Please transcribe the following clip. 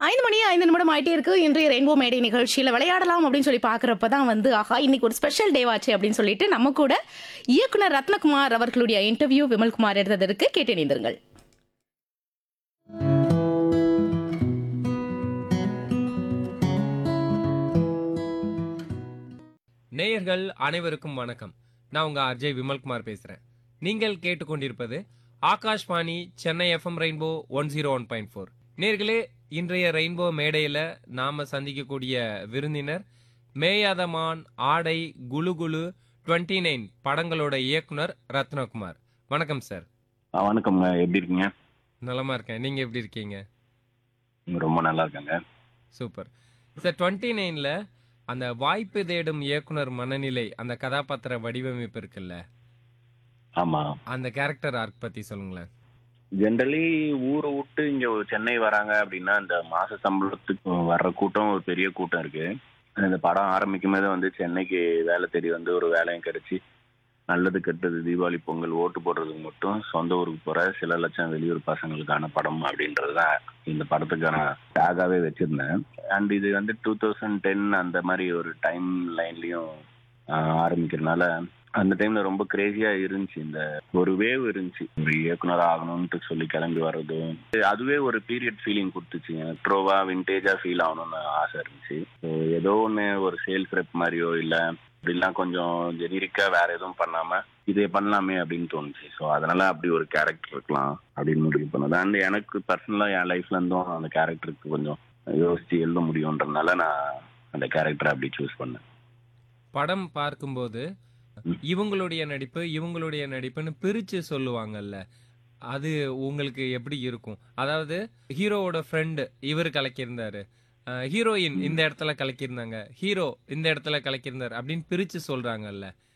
ஐந்து மணி ஐந்து நிமிடம் ஆயிட்டே இருக்கு இன்றைய ரெயின்போ மேடை நிகழ்ச்சியில விளையாடலாம் அப்படின்னு சொல்லி பாக்குறப்ப தான் வந்து ஆஹா இன்னைக்கு ஒரு ஸ்பெஷல் டேவாச்சு அப்படின்னு சொல்லிட்டு நம்ம கூட இயக்குனர் ரத்னகுமார் அவர்களுடைய இன்டர்வியூ விமல்குமார் எடுத்ததற்கு கேட்டு இணைந்திருங்கள் நேயர்கள் அனைவருக்கும் வணக்கம் நான் உங்க அஜய் விமல்குமார் பேசுறேன் நீங்கள் கேட்டுக்கொண்டிருப்பது Akashvani Chennai FM Rainbow one zero one point four நேர்களே இன்றைய ரெயின்போ மேடையில நாம சந்திக்கக்கூடிய விருந்தினர் மேயாதமான் ஆடை குலு குலு டுவெண்ட்டி நைன் படங்களோட இயக்குனர் ரத்னகுமார் வணக்கம் சார் ஆ, வணக்கம்ங்க எப்படி இருக்கீங்க நலமா இருக்கேன் நீங்க எப்படி இருக்கீங்க ரொம்ப நல்லா இருக்காங்க சூப்பர் சார் டுவெண்ட்டி நைன்ல அந்த வாய்ப்பு தேடும் இயக்குனர் மனநிலை அந்த கதாபாத்திர வடிவமைப்பு இருக்குல்ல ஆமா அந்த கேரக்டர் ஆர்க் பத்தி சொல்லுங்களேன் ஜென்ரலி ஊரை விட்டு இங்க ஒரு சென்னை வராங்க அப்படின்னா இந்த மாச சம்பளத்துக்கு வர்ற கூட்டம் ஒரு பெரிய கூட்டம் இருக்கு இந்த படம் ஆரம்பிக்கும் போது வந்து சென்னைக்கு வேலை தேடி வந்து ஒரு வேலையும் கிடைச்சி நல்லது கெட்டது தீபாவளி பொங்கல் ஓட்டு போடுறதுக்கு மட்டும் சொந்த ஊருக்கு போற சில லட்சம் வெளியூர் பசங்களுக்கான படம் அப்படின்றது தான் இந்த படத்துக்கான டேகாவே வச்சிருந்தேன் அண்ட் இது வந்து டூ தௌசண்ட் டென் அந்த மாதிரி ஒரு டைம் லைன்லயும் ஆரம்பிக்கிறதுனால அந்த டைம்ல ரொம்ப கிரேசியா இருந்துச்சு இந்த ஒரு வேவ் இருந்துச்சு ஒரு இயக்குனர் ஆகணும்னு சொல்லி கிளம்பி வர்றது அதுவே ஒரு பீரியட் ஃபீலிங் கொடுத்துச்சு ட்ரோவா விண்டேஜா ஃபீல் ஆகணும்னு ஆசை இருந்துச்சு So, ஏதோ ஒன்று ஒரு சேல்ஸ் ரெப் மாதிரியோ இல்ல அப்படிலாம் கொஞ்சம் ஜெனிரிக்கா வேற எதுவும் பண்ணாம இதே பண்ணலாமே அப்படின்னு தோணுச்சு ஸோ அதனால அப்படி ஒரு கேரக்டர் இருக்கலாம் அப்படின்னு முடிவு பண்ணது அண்ட் எனக்கு பர்சனலா என் லைஃப்ல இருந்தும் அந்த கேரக்டருக்கு கொஞ்சம் யோசிச்சு எழுத முடியுன்றதுனால நான் அந்த கேரக்டரை அப்படி சூஸ் பண்ணேன் படம் பார்க்கும்போது ம். இவங்களுடைய நடிப்பு இவங்களுடைய நடிப்புன்னு பிரிச்சு சொல்லுவாங்கல்ல அது உங்களுக்கு எப்படி இருக்கும் அதாவது ஹீரோவோட ஃப்ரெண்டு இவர் கலக்கியிருந்தாரு அஹ், ஹீரோயின் இந்த இடத்துல கலக்கியிருந்தாங்க ஹீரோ இந்த இடத்துல கலக்கியிருந்தாரு அப்படின்னு பிரிச்சு சொல்றாங்கல்ல